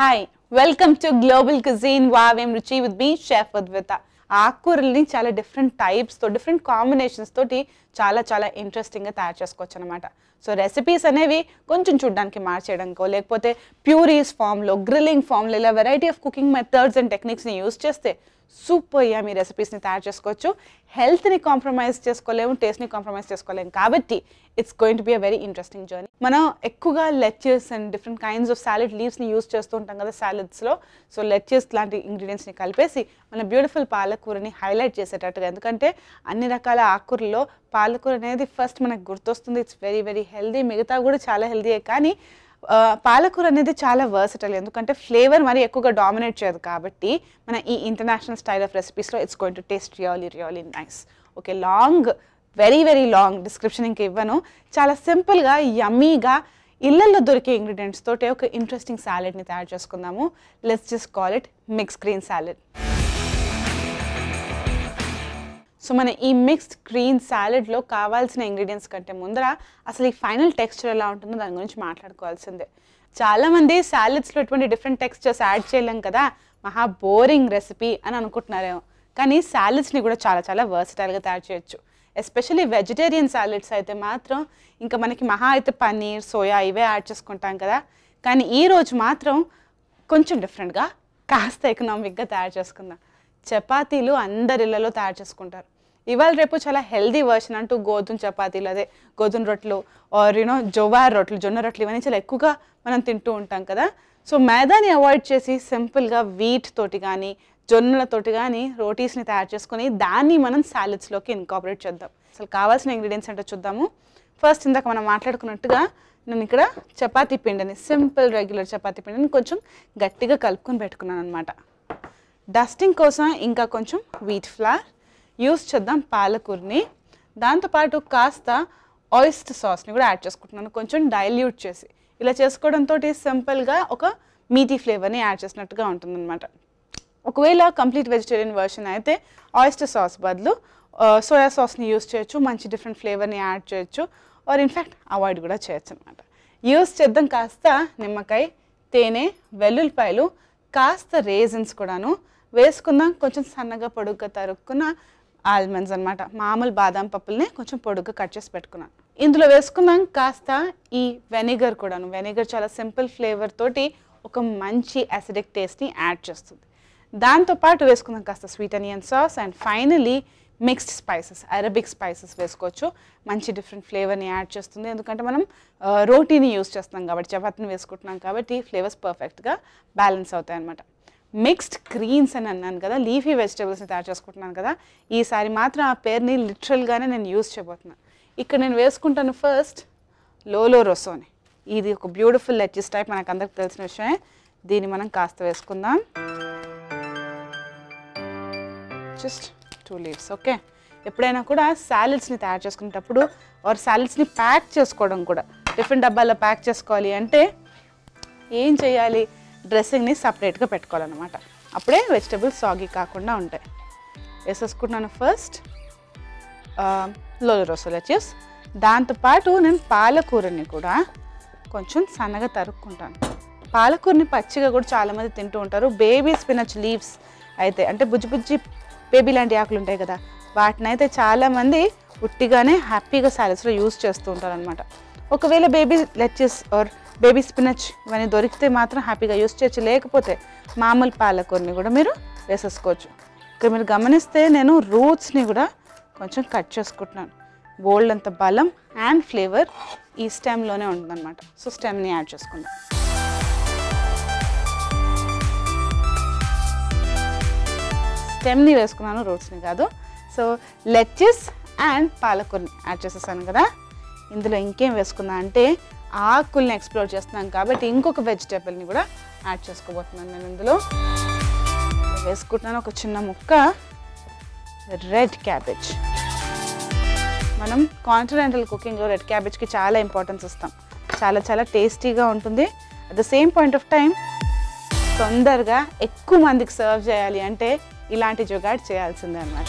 hi welcome to global cuisine వావేం రుచి with me chef ఉద్విత ఆకుకూరల్ని చాలా డిఫరెంట్ టైప్స్తో డిఫరెంట్ కాంబినేషన్స్ తోటి చాలా చాలా ఇంట్రెస్టింగ్గా తయారు చేసుకోవచ్చు అనమాట సో రెసిపీస్ అనేవి కొంచెం చూడడానికి మార్చేయడానికో లేకపోతే ప్యూరీస్ ఫామ్లో గ్రిల్లింగ్ ఫామ్లో ఇలా variety of cooking methods and టెక్నిక్స్ని యూస్ చేస్తే సూపర్ మీ రెసిపీస్ని తయారు చేసుకోవచ్చు హెల్త్ని కాంప్రమైజ్ చేసుకోలేము టేస్ట్ని కాంప్రమైజ్ చేసుకోలేము కాబట్టి it's going to be a very interesting journey మనం ఎక్కువగా lettuces and different kinds of salad లీవ్స్ని యూస్ చేస్తూ ఉంటాం కదా సాలెడ్స్లో సో లెచెస్ లాంటి ఇంగ్రీడియంట్స్ని కలిపేసి మన బ్యూటిఫుల్ పాలకూరని హైలైట్ చేసేటట్టుగా ఎందుకంటే అన్ని రకాల ఆకుకూరలో పాలకూర అనేది ఫస్ట్ మనకు గుర్తొస్తుంది ఇట్స్ వెరీ వెరీ హెల్దీ మిగతా కూడా చాలా హెల్దీయే కానీ ఆ, పాలకూర అనేది చాలా వర్సటల్ ఎందుకంటే ఫ్లేవర్ మరి ఎక్కువగా డామినేట్ చేయదు కాబట్టి మన ఈ ఇంటర్నేషనల్ స్టైల్ ఆఫ్ రెసిపీస్లో it's going to taste really really nice okay long very very long description ఇంక ఇవ్వను చాలా సింపుల్గా యమ్మీగా ఇళ్ళల్లో దొరికే ఇంగ్రీడియంట్స్ తోటి ఒక ఇంట్రెస్టింగ్ సాలెడ్ని తయారు చేసుకుందాము let's just call it mix green salad so మన ఈ మిక్స్డ్ గ్రీన్ సాలెడ్లో కావాల్సిన ఇంగ్రీడియంట్స్ కంటే ముందర అసలు ఈ ఫైనల్ టెక్స్చర్ ఎలా ఉంటుందో దాని గురించి మాట్లాడుకోవాల్సిందే చాలామంది సాలెడ్స్లో ఎటువంటి డిఫరెంట్ టెక్స్చర్స్ యాడ్ చేయలేం కదా మహా బోరింగ్ రెసిపీ అని అనుకుంటున్నారేమో కానీ సాలెడ్స్ని కూడా చాలా చాలా వర్సటైల్గా తయారు చేయొచ్చు ఎస్పెషల్లీ వెజిటేరియన్ సాలెడ్స్ అయితే మాత్రం ఇంకా మనకి మహా అయితే పన్నీర్ సోయా ఇవే యాడ్ చేసుకుంటాం కదా కానీ ఈ రోజు మాత్రం కొంచెం డిఫరెంట్గా కాస్త ఎకనామిక్గా తయారు చేసుకుందాం చపాతీలు అందరి ఇళ్లలో తయారు చేసుకుంటారు ఇవాళ రేపు చాలా హెల్దీ వర్షన్ అంటూ గోధుమ చపాతీలు అదే గోధుమ రొట్టెలు ఆర్ యూనో జోవార్ రొట్టెలు జొన్న రొట్టెలు ఇవన్నీ చాలా ఎక్కువగా మనం తింటూ ఉంటాం కదా సో మైదాని అవాయిడ్ చేసి సింపుల్గా వీట్ తోటి కానీ జొన్నలతోటి కానీ రోటీస్ని తయారు చేసుకొని దాన్ని మనం సాలెడ్స్లోకి ఇన్కాపరేట్ చేద్దాం అసలు కావాల్సిన ఇంగ్రీడియంట్స్ అంటే చూద్దాము ఫస్ట్ ఇందాక మనం మాట్లాడుకున్నట్టుగా నేను ఇక్కడ చపాతీ పిండిని సింపుల్ రెగ్యులర్ చపాతీ పిండిని కొంచెం గట్టిగా కలుపుకొని పెట్టుకున్నాను అనమాట డస్టింగ్ కోసం ఇంకా కొంచెం వీట్ ఫ్లవర్ యూస్ చేద్దాం పాలకూరని దాంతోపాటు కాస్త ఆయిస్ట్ సాస్ని కూడా యాడ్ చేసుకుంటున్నాను కొంచెం డైల్యూట్ చేసి ఇలా చేసుకోవడంతో సింపుల్గా ఒక మీటీ ఫ్లేవర్ని యాడ్ చేసినట్టుగా ఉంటుందన్నమాట ఒకవేళ కంప్లీట్ వెజిటేరియన్ వర్షన్ అయితే ఆయిస్టర్ సాస్ బదులు సోయా సాస్ని యూస్ చేయొచ్చు మంచి డిఫరెంట్ ఫ్లేవర్ని యాడ్ చేయొచ్చు ఆర్ ఇన్ఫ్యాక్ట్ అవాయిడ్ కూడా చేయొచ్చు అనమాట యూస్ చేద్దాం కాస్త నిమ్మకాయ తేనె వెల్లుల్లిపాయలు కాస్త రేజన్స్ కూడాను వేసుకుందాం కొంచెం సన్నగా పొడుగ్గా తరుక్కున్న ఆల్మండ్స్ అన్నమాట మామూలు బాదం పప్పుల్ని కొంచెం పొడుగ్గా కట్ చేసి పెట్టుకున్నాను ఇందులో వేసుకుందాం కాస్త ఈ వెనిగర్ కూడాను వెనిగర్ చాలా సింపుల్ ఫ్లేవర్ తోటి ఒక మంచి అసిడిక్ టేస్ట్ని యాడ్ చేస్తుంది దాంతోపాటు వేసుకుందాం కాస్త sweet onion sauce and finally mixed spices Arabic spices వేసుకోవచ్చు మంచి డిఫరెంట్ ఫ్లేవర్ని యాడ్ చేస్తుంది ఎందుకంటే మనం ఆ, రోటీని యూస్ చేస్తున్నాం కాబట్టి చపాతీని వేసుకుంటున్నాం కాబట్టి ఫ్లేవర్స్ పర్ఫెక్ట్గా బ్యాలెన్స్ అవుతాయి అనమాట మిక్స్డ్ గ్రీన్స్ అని అన్నాను కదా లీఫీ వెజిటేబుల్స్ని తయారు చేసుకుంటున్నాను కదా ఈసారి మాత్రం ఆ పేరుని లిటరల్గానే నేను యూస్ చేయబోతున్నాను ఇక్కడ నేను వేసుకుంటాను ఫస్ట్ లోలో రొసోని ఇది ఒక బ్యూటిఫుల్ లెచెస్ టైప్ మనకు అందరికి తెలిసిన విషయమే దీన్ని మనం కాస్త వేసుకుందాం జస్ట్ టూ లీవ్స్ ఓకే ఎప్పుడైనా కూడా సాలెడ్స్ని తయారు చేసుకునేటప్పుడు ఆర్ సాలెడ్స్ని ప్యాక్ చేసుకోవడం కూడా డిఫరెంట్ డబ్బాల్లో ప్యాక్ చేసుకోవాలి అంటే ఏం చేయాలి డ్రెస్సింగ్ని సపరేట్గా పెట్టుకోవాలన్నమాట అప్పుడే వెజిటబుల్స్ సాగి కాకుండా ఉంటాయి వేసేసుకుంటున్నాను ఫస్ట్ లోలో రొసలు వచ్చేసి దాంతోపాటు నేను పాలకూరని కూడా కొంచెం సన్నగా తరుక్కుంటాను పాలకూరని పచ్చిగా కూడా చాలామంది తింటూ ఉంటారు బేబీ స్పినచ్ లీవ్స్ అయితే అంటే బుజ్జి బుజ్జి బేబీ లాంటి ఆకులు ఉంటాయి కదా వాటిని అయితే చాలామంది ఉట్టిగానే హ్యాపీగా సాలెడ్స్లో యూస్ చేస్తూ ఉంటారు అనమాట ఒకవేళ baby lettuces or baby spinach ఇవన్నీ దొరికితే మాత్రం హ్యాపీగా యూస్ చేయొచ్చు లేకపోతే మామూలు పాలకూరని కూడా మీరు వేసేసుకోవచ్చు ఇక్కడ మీరు గమనిస్తే నేను రూట్స్ని కూడా కొంచెం కట్ చేసుకుంటున్నాను బోల్డ్ అంత బలం అండ్ ఫ్లేవర్ ఈ స్టెమ్లోనే ఉంటుందన్నమాట సో స్టెమ్ని యాడ్ చేసుకుందాం స్టెమ్ని వేసుకున్నాను రూట్స్ని కాదు సో లెచెస్ అండ్ పాలకూరని యాడ్ చేసేసాను కదా ఇందులో ఇంకేం వేసుకున్నా అంటే ఆకుల్ని ఎక్స్ప్లోర్ చేస్తున్నాం కాబట్టి ఇంకొక వెజిటేబుల్ని కూడా యాడ్ చేసుకోబోతున్నాను నేను ఇందులో వేసుకుంటున్నాను ఒక చిన్న ముక్క రెడ్ క్యాబేజ్ మనం కాంటినెంటల్ కుకింగ్లో రెడ్ క్యాబేజ్కి చాలా ఇంపార్టెన్స్ ఇస్తాం చాలా చాలా టేస్టీగా ఉంటుంది at the same point of time తొందరగా ఎక్కువ మందికి సర్వ్ చేయాలి అంటే ఇలాంటి జుగాడ్ చేయాల్సిందే అనమాట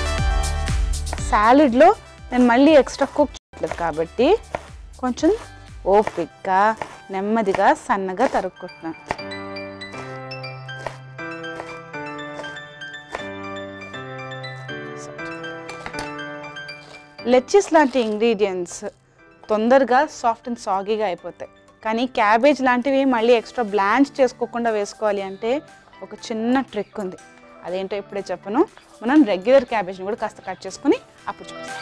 సాలెడ్లో నేను మళ్ళీ ఎక్స్ట్రా కుక్ చేయట్లేదు కాబట్టి కొంచెం ఓపిక్గా నెమ్మదిగా సన్నగా తరుక్కుంటున్నాను లెచ్చిస్ లాంటి ఇంగ్రీడియంట్స్ తొందరగా సాఫ్ట్ అండ్ సాగీగా అయిపోతాయి కానీ క్యాబేజ్ లాంటివి మళ్ళీ ఎక్స్ట్రా బ్లాంచ్ చేసుకోకుండా వేసుకోవాలి అంటే ఒక చిన్న ట్రిక్ ఉంది అదేంటో ఇప్పుడే చెప్పను మనం రెగ్యులర్ క్యాబేజ్ని కూడా కాస్త కట్ చేసుకుని అప్పుడు చూపిస్తాం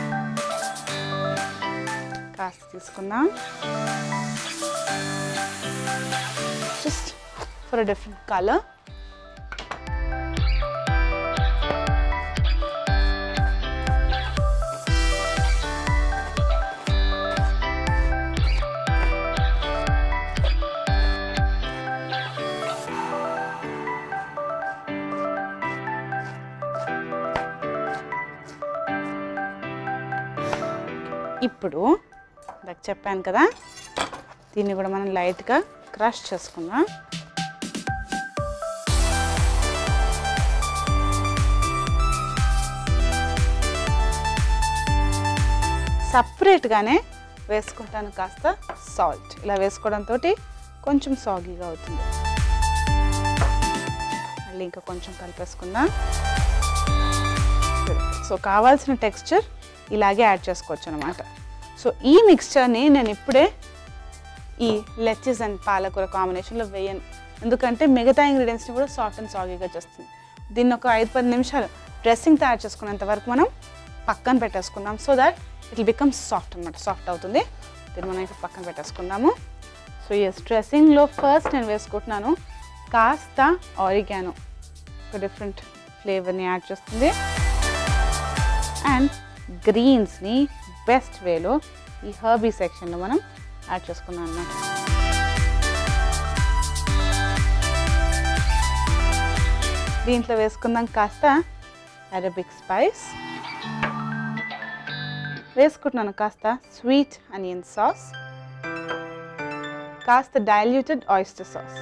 కాస్త తీసుకుందాం just for a different colour ఇప్పుడు ఇందాక చెప్పాను కదా దీన్ని కూడా మనం లైట్గా క్రష్ చేసుకుందాం సపరేట్గానే వేసుకుంటాను కాస్త సాల్ట్ ఇలా వేసుకోవడంతో కొంచెం సాగీగా అవుతుంది మళ్ళీ ఇంకా కొంచెం కలిపేసుకుందాం సో కావాల్సిన టెక్స్చర్ ఇలాగే యాడ్ చేసుకోవచ్చు అనమాట సో ఈ మిక్స్చర్ని నేను ఇప్పుడే ఈ లెచెస్ అండ్ పాలకూర కాంబినేషన్లో వేయను ఎందుకంటే మిగతా ఇంగ్రీడియంట్స్ని కూడా సాఫ్ట్ అండ్ సాగీగా చేస్తుంది దీన్ని ఒక ఐదు పది నిమిషాలు డ్రెస్సింగ్ తయారు చేసుకున్నంత వరకు మనం పక్కన పెట్టేసుకుందాం so that it become soft అనమాట సాఫ్ట్ అవుతుంది దీన్ని మనం ఇప్పుడు పక్కన పెట్టేసుకుందాము సో ఎస్ డ్రెస్సింగ్లో ఫస్ట్ నేను వేసుకుంటున్నాను కాస్త ఆరిగానో ఒక డిఫరెంట్ ఫ్లేవర్ని యాడ్ చేస్తుంది అండ్ గ్రీన్స్ని బెస్ట్ వేలో ఈ హర్బీ సెక్షన్లో మనం యాడ్ చేసుకున్నాం అన్నమాట దీంట్లో వేసుకుందాం కాస్త అరబిక్ స్పైస్ వేసుకుంటున్నాను కాస్త స్వీట్ అనియన్ సాస్ కాస్త డైల్యూటెడ్ ఆయిస్టర్ సాస్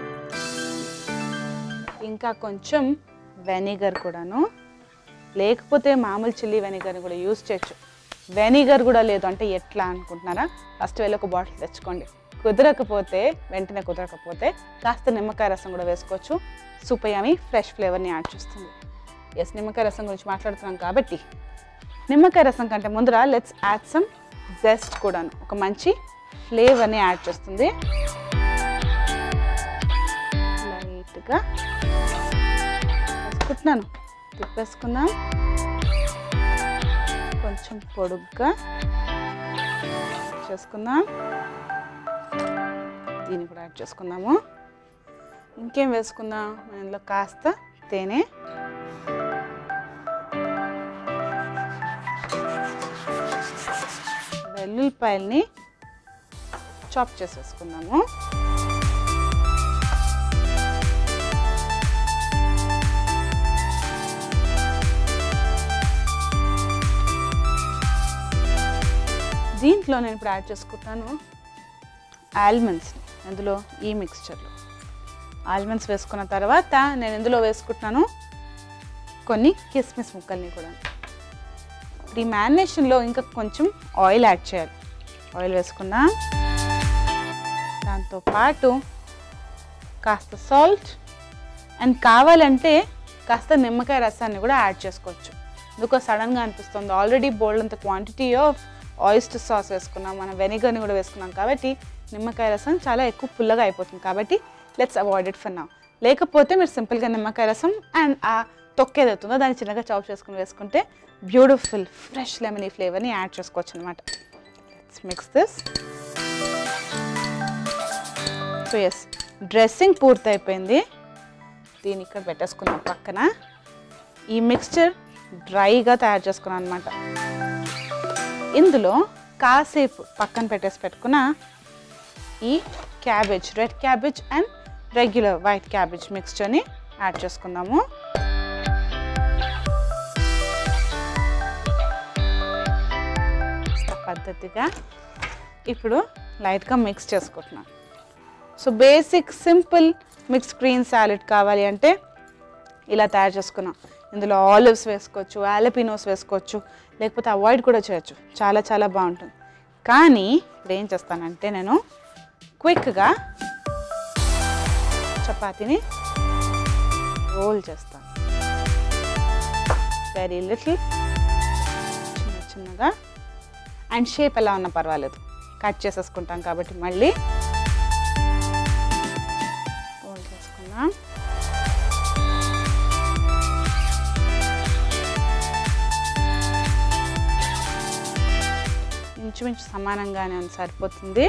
ఇంకా కొంచెం వెనిగర్ కూడాను లేకపోతే మామూలు చిల్లీ వెనిగర్ని కూడా యూస్ చేయొచ్చు వెనిగర్ కూడా లేదు అంటే ఎట్లా అనుకుంటున్నారా ఫస్ట్ వెళ్ళి ఒక బాటిల్ తెచ్చుకోండి కుదరకపోతే వెంటనే కుదరకపోతే కాస్త నిమ్మకాయ రసం కూడా వేసుకోవచ్చు సూపర్ యమీ ఫ్రెష్ ఫ్లేవర్ని యాడ్ చేస్తుంది ఎస్ నిమ్మకాయ రసం గురించి మాట్లాడుతున్నాం కాబట్టి నిమ్మకాయ రసం కంటే ముందర లెట్స్ యాడ్ సమ్ జెస్ట్ కూడాను ఒక మంచి ఫ్లేవర్ని యాడ్ చేస్తుంది లైట్గా వేసుకుంటున్నాను తిప్పేసుకుందాం కొంచెం పొడుగ్గా చేసుకుందాం దీన్ని కూడా యాడ్ చేసుకుందాము ఇంకేం వేసుకుందాం మనం ఇందులో కాస్త తేనె వెల్లుల్లిపాయల్ని చాప్ చేసేసుకుందాము దీంట్లో నేను ఇప్పుడు యాడ్ చేసుకుంటాను ఆల్మండ్స్ని అందులో ఈ మిక్స్చర్లో ఆల్మండ్స్ వేసుకున్న తర్వాత నేను ఇందులో వేసుకుంటున్నాను కొన్ని కిస్మిస్ ముక్కల్ని కూడా ఇప్పుడు ఈ మ్యారినేషన్లో ఇంకా కొంచెం ఆయిల్ యాడ్ చేయాలి ఆయిల్ వేసుకుందాం దాంతోపాటు కాస్త సాల్ట్ అండ్ కావాలంటే కాస్త నిమ్మకాయ రసాన్ని కూడా యాడ్ చేసుకోవచ్చు ఎందుకో సడన్గా అనిపిస్తుంది ఆల్రెడీ బోల్డ్ అంత క్వాంటిటీ ఆఫ్ ఆయిస్టర్ సాస్ వేసుకున్నాం మనం వెనిగర్ని కూడా వేసుకున్నాం కాబట్టి నిమ్మకాయ రసం చాలా ఎక్కువ పుల్లగా అయిపోతుంది కాబట్టి లెట్స్ అవాయిడ్ ఇట్ ఫర్ నా లేకపోతే మీరు సింపుల్గా నిమ్మకాయ రసం అండ్ ఆ తొక్క ఏదవుతుందో దాన్ని చిన్నగా చాప్ చేసుకుని వేసుకుంటే బ్యూటిఫుల్ ఫ్రెష్ లెమనీ ఫ్లేవర్ని యాడ్ చేసుకోవచ్చు అనమాట let's mix this so yes dressing పూర్తయిపోయింది దీన్ని ఇక్కడ పెట్టేసుకున్నాం పక్కన ఈ మిక్స్చర్ డ్రైగా తయారు చేసుకున్నాను అనమాట ఇందులో కాసేపు పక్కన పెట్టేసి పెట్టుకున్న ఈ cabbage red cabbage and regular white cabbage మిక్స్చర్ని యాడ్ చేసుకుందాము పద్ధతిగా ఇప్పుడు లైట్గా మిక్స్ చేసుకుంటున్నాను so basic simple mix green salad కావాలి అంటే ఇలా తయారు చేసుకున్నాం ఇందులో ఆలివ్స్ వేసుకోవచ్చు యాలపినోస్ వేసుకోవచ్చు లేకపోతే అవాయిడ్ కూడా చేయొచ్చు చాలా చాలా బాగుంటుంది కానీ ఇప్పుడు ఏం చేస్తానంటే నేను క్విక్గా చపాతీని రోల్ చేస్తాను వెరీ లిటిల్ చిన్న చిన్నగా అండ్ షేప్ ఎలా ఉన్నా పర్వాలేదు కట్ చేసేసుకుంటాం కాబట్టి మళ్ళీ రోల్ చేసుకుందాం ఇంచుమించు సమానంగానే ఉంది సరిపోతుంది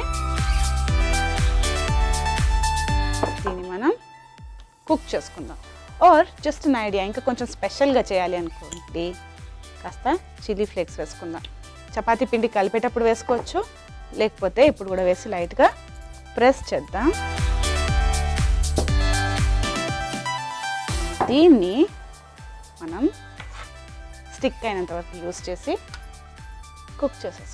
దీన్ని మనం కుక్ చేసుకుందాం ఆర్ జస్ట్ అన్ ఐడియా ఇంకా కొంచెం స్పెషల్గా చేయాలి అనుకోండి కాస్త చిల్లీ ఫ్లేక్స్ వేసుకుందాం చపాతీ పిండి కలిపేటప్పుడు వేసుకోవచ్చు లేకపోతే ఇప్పుడు కూడా వేసి లైట్గా ప్రెస్ చేద్దాం దీన్ని మనం స్టిక్ అయినంత వరకు యూస్ చేసి కుక్ చేసేసుకో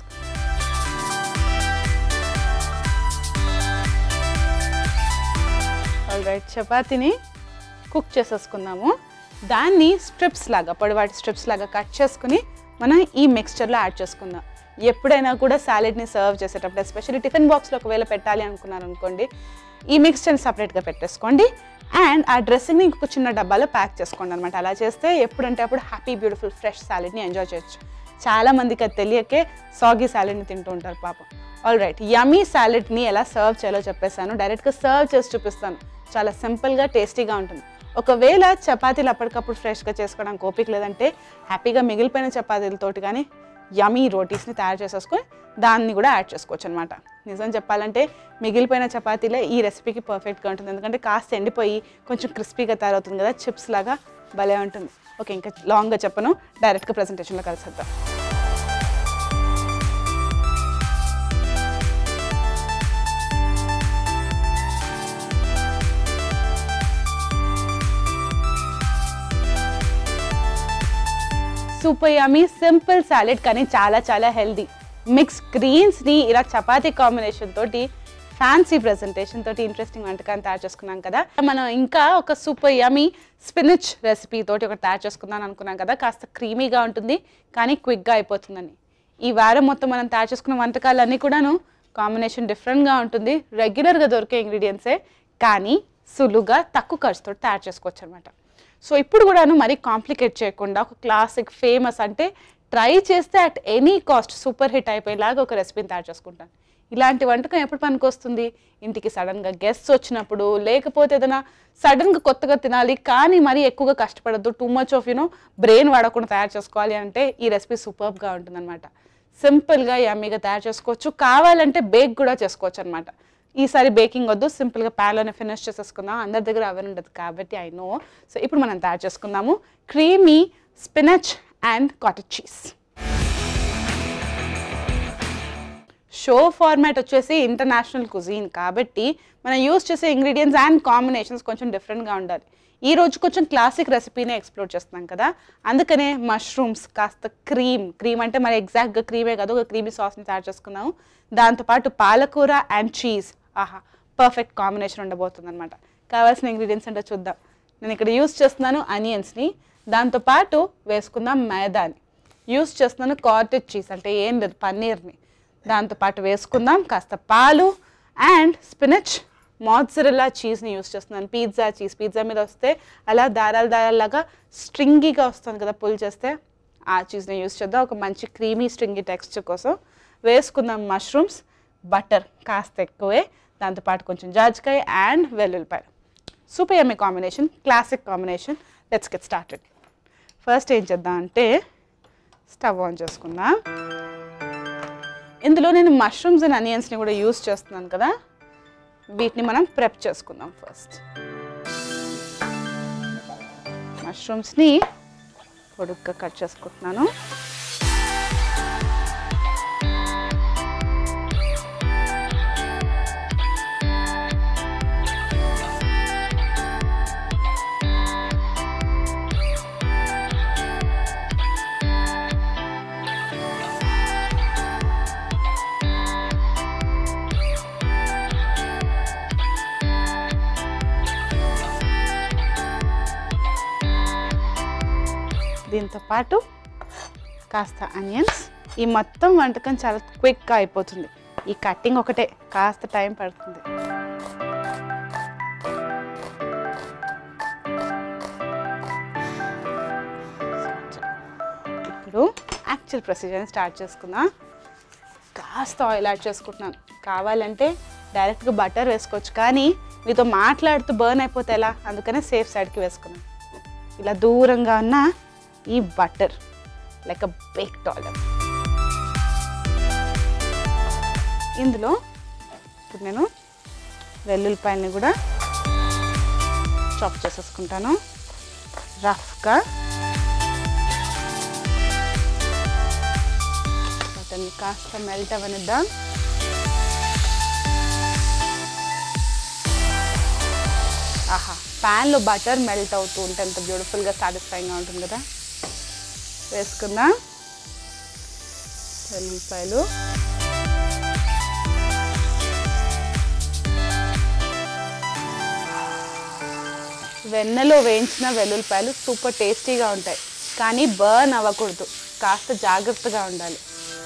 రైట్ చపాతీని కుక్ చేసేసుకుందాము దాన్ని స్ట్రిప్స్ లాగా పొడవాటి స్ట్రిప్స్ లాగా కట్ చేసుకుని మనం ఈ మిక్స్చర్లో యాడ్ చేసుకుందాం ఎప్పుడైనా కూడా సాలెడ్ని సర్వ్ చేసేటప్పుడు ఎస్పెషల్లీ టిఫిన్ బాక్స్లో ఒకవేళ పెట్టాలి అనుకున్నారు అనుకోండి ఈ మిక్స్చర్ని సపరేట్గా పెట్టేసుకోండి అండ్ ఆ డ్రెస్సింగ్ని ఇంకొక చిన్న డబ్బాలో ప్యాక్ చేసుకోండి అనమాట అలా చేస్తే ఎప్పుడంటే అప్పుడు హ్యాపీ బ్యూటిఫుల్ ఫ్రెష్ సాలెడ్ని ఎంజాయ్ చేయొచ్చు చాలా మందికి అది తెలియకే సాగి సాలెడ్ని తింటూ ఉంటారు పాపం ఆల్ రైట్ యమీ సాలెడ్ని ఎలా సర్వ్ చేయాలో చెప్పేసాను డైరెక్ట్గా సర్వ్ చేసి చూపిస్తాను చాలా సింపుల్గా టేస్టీగా ఉంటుంది ఒకవేళ చపాతీలు అప్పటికప్పుడు ఫ్రెష్గా చేసుకోవడానికి ఓపిక లేదంటే హ్యాపీగా మిగిలిపోయిన చపాతీలతోటి కానీ యమీ రోటీస్ని తయారు చేసేసుకొని దాన్ని కూడా యాడ్ చేసుకోవచ్చు అనమాట నిజం చెప్పాలంటే మిగిలిపోయిన చపాతీలే ఈ రెసిపీకి పర్ఫెక్ట్గా ఉంటుంది ఎందుకంటే కాస్త ఎండిపోయి కొంచెం క్రిస్పీగా తయారవుతుంది కదా చిప్స్ లాగా భలే ఉంటుంది ఓకే ఇంకా లాంగ్గా చెప్పను డైరెక్ట్గా ప్రజెంటేషన్లో కలిసేద్దాం సూపర్ యమీ సింపుల్ సాలెడ్ కానీ చాలా చాలా హెల్దీ మిక్స్ గ్రీన్స్ని ఇలా చపాతీ కాంబినేషన్ తోటి ఫ్యాన్సీ ప్రెజెంటేషన్ తోటి ఇంట్రెస్టింగ్ వంటకాన్ని తయారు చేసుకున్నాం కదా మనం ఇంకా ఒక సూపర్ యమీ స్పినిచ్ రెసిపీ తోటి ఒకటి తయారు చేసుకుందాం అనుకున్నాం కదా కాస్త క్రీమీగా ఉంటుంది కానీ క్విక్గా అయిపోతుందని ఈ వారం మొత్తం మనం తయారు చేసుకున్న వంటకాలన్నీ కూడాను కాంబినేషన్ డిఫరెంట్గా ఉంటుంది రెగ్యులర్గా దొరికే ఇంగ్రీడియంట్సే కానీ సులువుగా తక్కువ ఖర్చుతో తయారు చేసుకోవచ్చు అనమాట సో ఇప్పుడు కూడాను మరీ కాంప్లికేట్ చేయకుండా ఒక క్లాసిక్ ఫేమస్ అంటే ట్రై చేస్తే at any cost super hit అయిపోయేలాగా ఒక రెసిపీని తయారు చేసుకుంటాను ఇలాంటి వంటకం ఎప్పుడు పనికొస్తుంది ఇంటికి సడన్గా గెస్ట్స్ వచ్చినప్పుడు లేకపోతే ఏదైనా సడన్గా కొత్తగా తినాలి కానీ మరీ ఎక్కువగా కష్టపడద్దు too much of you know brain వాడకుండా తయారు చేసుకోవాలి అంటే ఈ రెసిపీ సూపర్గా ఉంటుందన్నమాట సింపుల్గా యమ్మీగా తయారు చేసుకోవచ్చు కావాలంటే బేక్ కూడా చేసుకోవచ్చు అనమాట ఈసారి బేకింగ్ వద్దు సింపుల్గా ప్యాన్లోనే ఫినిష్ చేసేసుకుందాం అందరి దగ్గర అవన్ ఉండదు కాబట్టి ఐ నో సో ఇప్పుడు మనం తయారు చేసుకుందాము creamy spinach and cottage cheese show format వచ్చేసి ఇంటర్నేషనల్ కుజీన్ కాబట్టి మనం యూస్ చేసే ఇంగ్రీడియంట్స్ అండ్ కాంబినేషన్స్ కొంచెం డిఫరెంట్గా ఉండాలి ఈ రోజు కొంచెం క్లాసిక్ రెసిపీనే ఎక్స్ప్లోర్ చేస్తున్నాం కదా అందుకనే మష్రూమ్స్ కాస్త క్రీమ్ క్రీమ్ అంటే మరి ఎగ్జాక్ట్గా క్రీమే కాదు ఒక క్రీమీ సాస్ని తయారు చేసుకున్నాము దాంతోపాటు పాలకూర అండ్ చీజ్ ఆహా పర్ఫెక్ట్ కాంబినేషన్ ఉండబోతుంది అనమాట కావాల్సిన ఇంగ్రీడియంట్స్ అంటే చూద్దాం నేను ఇక్కడ యూస్ చేస్తున్నాను అనియన్స్ని దాంతోపాటు వేసుకుందాం మైదాని యూస్ చేస్తున్నాను కాటెడ్ చీజ్ అంటే ఏం లేదు పన్నీర్ని దాంతోపాటు వేసుకుందాం కాస్త పాలు అండ్ స్పినచ్ మాత్సరెల్లా చీజ్ని యూస్ చేస్తున్నాను పిజ్జా చీజ్ పిజ్జా మీద వస్తే అలా దారాలు దారాల్లాగా స్ట్రింగీగా వస్తుంది కదా పుల్ చేస్తే ఆ చీజ్ని యూస్ చేద్దాం ఒక మంచి క్రీమీ స్ట్రింగీ టెక్స్చర్ కోసం వేసుకుందాం మష్రూమ్స్ బటర్ కాస్త ఎక్కువే దాంతోపాటు కొంచెం జాజికాయ అండ్ వెల్లుల్లిపాయలు సూపర్ ఎమ్మె combination classic combination let's get started first ఏం చేద్దాం అంటే స్టవ్ ఆన్ చేసుకుందాం ఇందులో నేను మష్రూమ్స్ అండ్ అనియన్స్ని కూడా యూస్ చేస్తున్నాను కదా వీటిని మనం ప్రెప్ చేసుకుందాం ఫస్ట్ మష్రూమ్స్ని పొడుగ్గా కట్ చేసుకుంటున్నాను దీంతో పాటు కాస్త అనియన్స్ ఈ మొత్తం వంటకం చాలా క్విక్గా అయిపోతుంది ఈ కట్టింగ్ ఒకటే కాస్త టైం పడుతుంది ఇప్పుడు యాక్చువల్ ప్రొసీజర్ని స్టార్ట్ చేసుకుందాం కాస్త ఆయిల్ యాడ్ చేసుకుంటున్నాను కావాలంటే డైరెక్ట్గా బటర్ వేసుకోవచ్చు కానీ మీతో మాట్లాడుతూ బర్న్ అయిపోతే ఎలా అందుకనే సేఫ్ సైడ్కి వేసుకున్నాను ఇలా దూరంగా ఉన్న ఈ butter like a bake dollar ఇందులో ఇప్పుడు నేను వెల్లుల్లిపాయల్ని కూడా చాప్ చేసేసుకుంటాను రఫ్గా వాటిని కాస్త మెల్ట్ అవనిద్దాం ఆహా ప్యాన్లో బటర్ మెల్ట్ అవుతూ ఉంటే ఎంత బ్యూటిఫుల్గా సాటిస్ఫైయింగ్గా ఉంటుంది కదా వేసుకుందాం వెల్లుల్లిపాయలు వెన్నెలో వేయించిన వెల్లుల్లిపాయలు సూపర్ టేస్టీగా ఉంటాయి కానీ బర్న్ అవ్వకూడదు కాస్త జాగ్రత్తగా ఉండాలి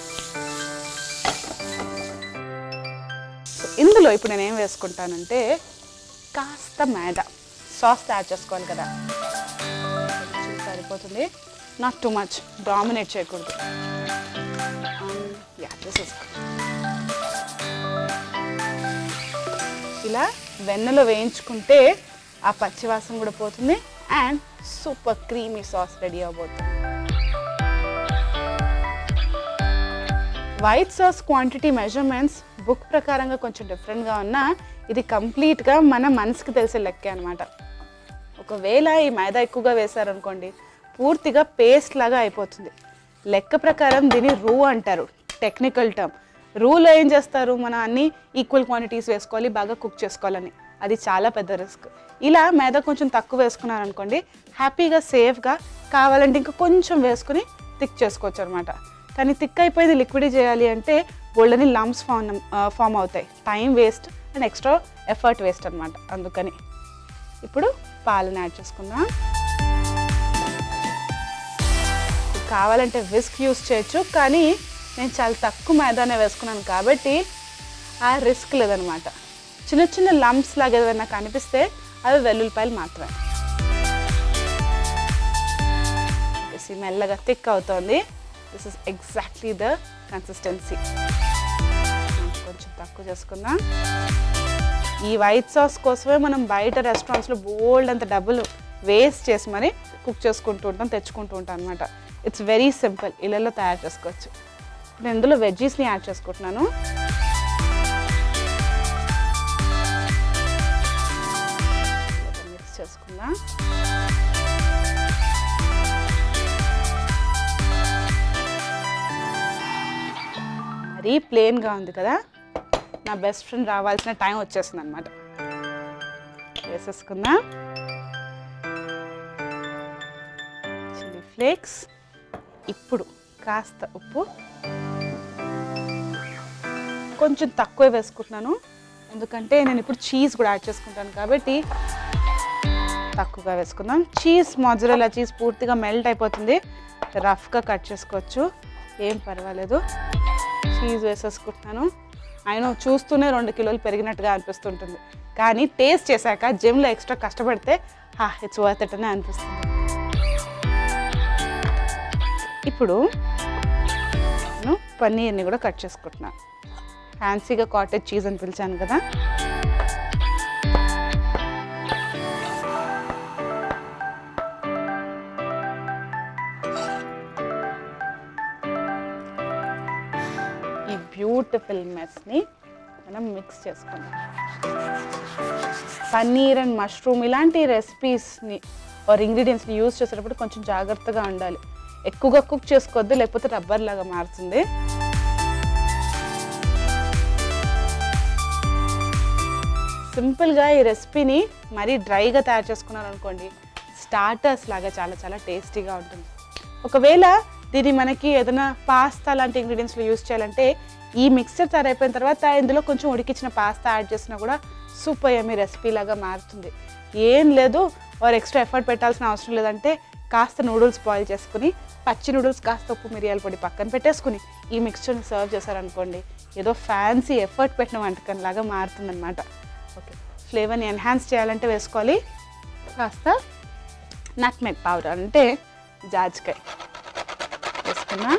సో ఇందులో ఇప్పుడు నేను ఏం వేసుకుంటానంటే కాస్త మైదా సాస్ తయారు చేసుకోవాలి కదా కొంచెం సరిపోతుంది నాట్ టూ మచ్ డామినేట్ చేయకూడదు యా దిస్ ఇస్ ఇలా వెన్నెలో వేయించుకుంటే ఆ పచ్చివాసన కూడా పోతుంది and super creamy sauce ready అవబోతుంది white sauce quantity measurements book ప్రకారంగా కొంచెం డిఫరెంట్గా ఉన్నా ఇది కంప్లీట్గా మన మనసుకి తెలిసే లెక్కే అనమాట ఒకవేళ ఈ మైదా ఎక్కువగా వేశారనుకోండి పూర్తిగా పేస్ట్ లాగా అయిపోతుంది లెక్క ప్రకారం దీన్ని రూ అంటారు టెక్నికల్ టర్మ్ రూలో ఏం చేస్తారు మనం అన్ని ఈక్వల్ క్వాంటిటీస్ వేసుకోవాలి బాగా కుక్ చేసుకోవాలని అది చాలా పెద్ద రిస్క్ ఇలా మైదా కొంచెం తక్కువ వేసుకున్నారు అనుకోండి హ్యాపీగా సేఫ్గా కావాలంటే ఇంకా కొంచెం వేసుకుని థిక్ చేసుకోవచ్చు అనమాట కానీ థిక్ అయిపోయింది లిక్విడ్ చేయాలి అంటే బోల్డని లమ్స్ ఫామ్ ఫామ్ అవుతాయి time waste and extra effort waste అనమాట అందుకని ఇప్పుడు పాలను యాడ్ చేసుకుందాం కావాలంటే విస్క్ యూస్ చేయొచ్చు కానీ నేను చాలా తక్కువ మైదానే వేసుకున్నాను కాబట్టి ఆ రిస్క్ లేదనమాట చిన్న చిన్న లంప్స్ లాగా ఏదైనా కనిపిస్తే అవి వెల్లుల్లిపాయలు మాత్రమే ఇది మెల్లగా థిక్ అవుతోంది this is exactly the consistency కొంచెం తక్కువ చేసుకుందాం ఈ వైట్ సాస్ కోసమే మనం బయట రెస్టారెంట్స్లో బోల్డ్ అంత డబ్బులు వేస్ట్ చేసి మరి కుక్ చేసుకుంటూ ఉంటాం తెచ్చుకుంటూ ఉంటాం అనమాట ఇట్స్ వెరీ సింపుల్ ఇళ్ళల్లో తయారు చేసుకోవచ్చు నేను ఇందులో వెజ్జీస్ని యాడ్ చేసుకుంటున్నాను మిక్స్ చేసుకుందాం మరీ ప్లెయిన్గా ఉంది కదా నా బెస్ట్ ఫ్రెండ్ రావాల్సిన టైం వచ్చేసింది అనమాట వేసేసుకుందాం చిల్లీ ఫ్లేక్స్ ఇప్పుడు కాస్త ఉప్పు కొంచెం తక్కువ వేసుకుంటున్నాను ఎందుకంటే నేను ఇప్పుడు చీజ్ కూడా యాడ్ చేసుకుంటాను కాబట్టి తక్కువగా వేసుకుందాం చీజ్ మొజరెలా చీజ్ పూర్తిగా మెల్ట్ అయిపోతుంది రఫ్గా కట్ చేసుకోవచ్చు ఏం పర్వాలేదు చీజ్ వేసేసుకుంటున్నాను ఆయన చూస్తూనే రెండు కిలోలు పెరిగినట్టుగా అనిపిస్తుంటుంది కానీ టేస్ట్ చేశాక జిమ్లో ఎక్స్ట్రా కష్టపడితే హా ఇట్స్ వర్త్ ఇట్ అని అనిపిస్తుంది ఇప్పుడు నేను పన్నీర్ని కూడా కట్ చేసుకుంటున్నాను ఫ్యాన్సీగా కాటేజ్ చీజ్ అని పిలిచాను కదా ఈ బ్యూటిఫుల్ మెస్ని మనం మిక్స్ చేసుకుందాం పన్నీర్ అండ్ మష్రూమ్ ఇలాంటి రెసిపీస్ని ఆర్ ఇంగ్రీడియంట్స్ని యూజ్ చేసేటప్పుడు కొంచెం జాగ్రత్తగా ఉండాలి ఎక్కువగా కుక్ చేసుకోవద్దు లేకపోతే రబ్బర్ లాగా మారుతుంది సింపుల్గా ఈ రెసిపీని మరీ డ్రైగా తయారు చేసుకున్నారు అనుకోండి స్టార్టర్స్ లాగా చాలా చాలా టేస్టీగా ఉంటుంది ఒకవేళ దీన్ని మనకి ఏదైనా పాస్తా లాంటి ఇంగ్రీడియంట్స్లో యూస్ చేయాలంటే ఈ మిక్స్చర్ తయారైపోయిన తర్వాత ఇందులో కొంచెం ఉడికించిన పాస్తా యాడ్ చేసినా కూడా సూపర్ యమీ రెసిపీ లాగా మారుతుంది ఏం లేదు వారు ఎక్స్ట్రా ఎఫర్ట్ పెట్టాల్సిన అవసరం లేదంటే కాస్త నూడిల్స్ బాయిల్ చేసుకుని పచ్చి నూడిల్స్ కాస్త ఉప్పు మిరియాల పొడి పక్కన పెట్టేసుకుని ఈ మిక్స్చర్ని సర్వ్ చేశారనుకోండి ఏదో ఫ్యాన్సీ ఎఫర్ట్ పెట్టిన వంటకం లాగా మారుతుందన్నమాట ఓకే ఫ్లేవర్ని ఎన్హాన్స్ చేయాలంటే వేసుకోవాలి కాస్త నట్మెగ్ పౌడర్ అంటే జాజికాయ వేసుకున్నా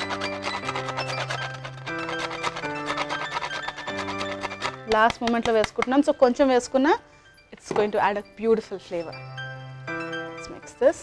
లాస్ట్ మూమెంట్లో వేసుకుంటున్నాం సో కొంచెం వేసుకున్నా it's going to add a beautiful flavour mix this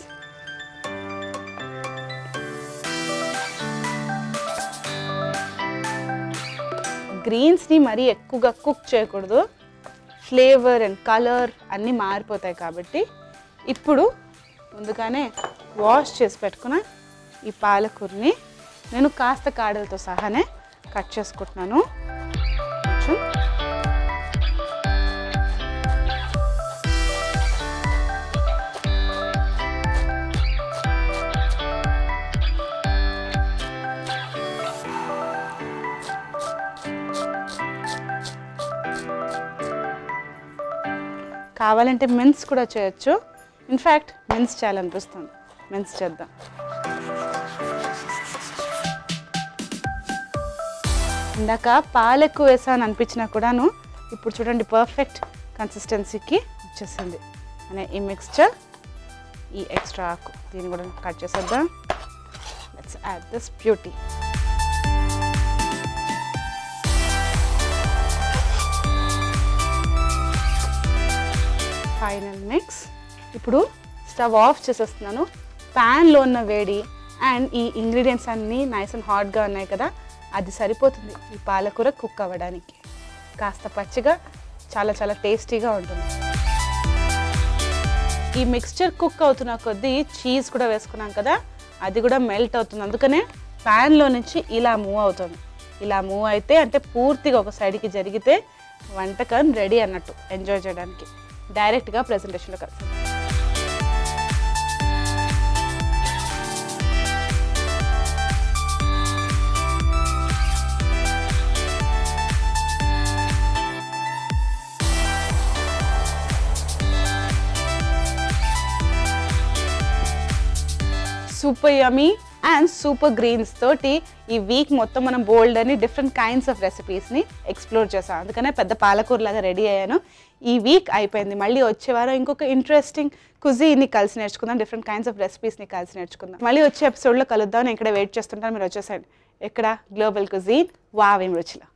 గ్రీన్స్ని మరీ ఎక్కువగా కుక్ చేయకూడదు ఫ్లేవర్ అండ్ కలర్ అన్నీ మారిపోతాయి కాబట్టి ఇప్పుడు ముందుగానే వాష్ చేసి పెట్టుకున్న ఈ పాలకూరని నేను కాస్త కాడలతో సహానే కట్ చేసుకుంటున్నాను కొంచెం కావాలంటే మిన్స్ కూడా చేయొచ్చు ఇన్ఫ్యాక్ట్ మిన్స్ చేయాలనిపిస్తుంది మిన్స్ చేద్దాం ఇందాక పాలు ఎక్కువ వేసాను అనిపించినా కూడాను ఇప్పుడు చూడండి పర్ఫెక్ట్ కన్సిస్టెన్సీకి వచ్చేసింది అనే ఈ మిక్స్చర్ ఈ ఎక్స్ట్రా ఆకు దీన్ని కూడా కట్ చేసేద్దాం let's add this beauty final mix ఇప్పుడు స్టవ్ ఆఫ్ చేసేస్తున్నాను ప్యాన్లో ఉన్న వేడి అండ్ ఈ ఇంగ్రీడియంట్స్ అన్నీ నైస్ అండ్ హాట్గా ఉన్నాయి కదా అది సరిపోతుంది ఈ పాలకూర కుక్ అవ్వడానికి కాస్త పచ్చిగా చాలా చాలా టేస్టీగా ఉంటుంది ఈ మిక్స్చర్ కుక్ అవుతున్న కొద్దీ చీజ్ కూడా వేసుకున్నాం కదా అది కూడా మెల్ట్ అవుతుంది అందుకనే ప్యాన్లో నుంచి ఇలా మూవ్ అవుతుంది ఇలా మూవ్ అయితే అంటే పూర్తిగా ఒక సైడ్కి జరిగితే వంటకం రెడీ అన్నట్టు ఎంజాయ్ చేయడానికి డైరెక్ట్గా ప్రజెంటేషన్లో కలిసి super yummy and super greens తోటి ఈ వీక్ మొత్తం మనం బోల్డ్ అని డిఫరెంట్ కైండ్స్ ఆఫ్ రెసిపీస్ని ఎక్స్ప్లోర్ చేసాం అందుకనే పెద్ద పాలకూర లాగా రెడీ అయ్యాను ఈ వీక్ అయిపోయింది మళ్ళీ వచ్చే వారం ఇంకొక ఇంట్రెస్టింగ్ కుజీని కలిసి నేర్చుకుందాం డిఫరెంట్ కైండ్స్ ఆఫ్ రెసిపీస్ని కలిసి నేర్చుకుందాం మళ్ళీ వచ్చే ఎపిసోడ్లో కలుద్దాం నేను ఇక్కడ వెయిట్ చేస్తుంటాను మీరు వచ్చేసండి ఇక్కడ గ్లోబల్ కుజీన్ వావేం రుచిలో